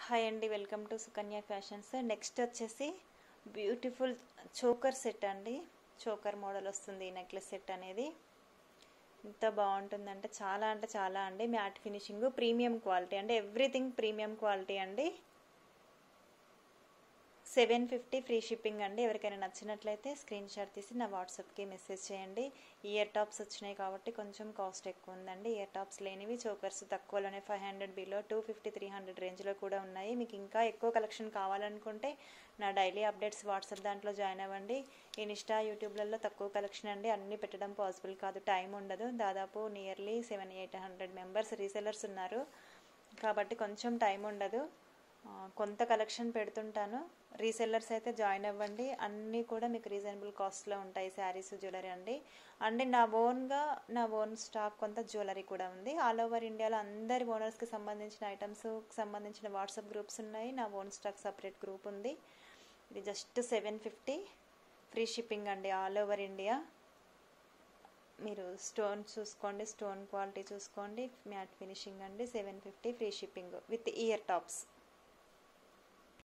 hi అండి welcome to Sukanya fashions next వచ్చేసి beautiful choker set అండి చోకర్ మోడల్ వస్తుంది ఈ నెక్లెస్ సెట్ అనేది ఎంత బాగుంటుందంటే చాలా అంటే చాలా అండి మ్యాట్ ఫినిషింగ్ ప్రీమియం క్వాలిటీ అంటే ఎవ్రీథింగ్ ప్రీమియం క్వాలిటీ అండి సెవెన్ ఫిఫ్టీ ఫ్రీ షిప్పింగ్ అండి ఎవరికైనా నచ్చినట్లయితే స్క్రీన్ షాట్ తీసి నా వాట్సాప్కి మెసేజ్ చేయండి ఇయర్ టాప్స్ వచ్చినాయి కాబట్టి కొంచెం కాస్ట్ ఎక్కువ ఉందండి ఇయర్ టాప్స్ లేనివి చోకర్స్ తక్కువలోనే five hundred below two fifty three hundred రేంజ్లో కూడా ఉన్నాయి మీకు ఇంకా ఎక్కువ కలెక్షన్ కావాలనుకుంటే నా డైలీ అప్డేట్స్ వాట్సాప్ దాంట్లో జాయిన్ అవ్వండి ఇన్స్టా యూట్యూబ్లలో తక్కువ కలెక్షన్ అండి అన్నీ పెట్టడం పాసిబుల్ కాదు టైం ఉండదు దాదాపు nearly seven eight hundred members resellers ఉన్నారు కాబట్టి కొంచెం టైం ఉండదు కొంత కలెక్షన్ పెడుతుంటాను రీసెల్లర్స్ అయితే జాయిన్ అవ్వండి అన్నీ కూడా మీకు రీజనబుల్ కాస్ట్లో ఉంటాయి శారీస్ జ్యువెలరీ అండి అండ్ నా ఓన్గా నా ఓన్ స్టాక్ కొంత జ్యువెలరీ కూడా ఉంది ఆల్ ఓవర్ ఇండియాలో అందరి ఓనర్స్కి సంబంధించిన ఐటమ్స్ సంబంధించిన వాట్సాప్ గ్రూప్స్ ఉన్నాయి నా ఓన్ స్టాక్ సపరేట్ గ్రూప్ ఉంది ఇది just seven fifty free shipping అండి ఆల్ ఓవర్ ఇండియా మీరు స్టోన్ చూసుకోండి స్టోన్ క్వాలిటీ చూసుకోండి మ్యాట్ ఫినిషింగ్ అండి seven fifty free shipping with ear tops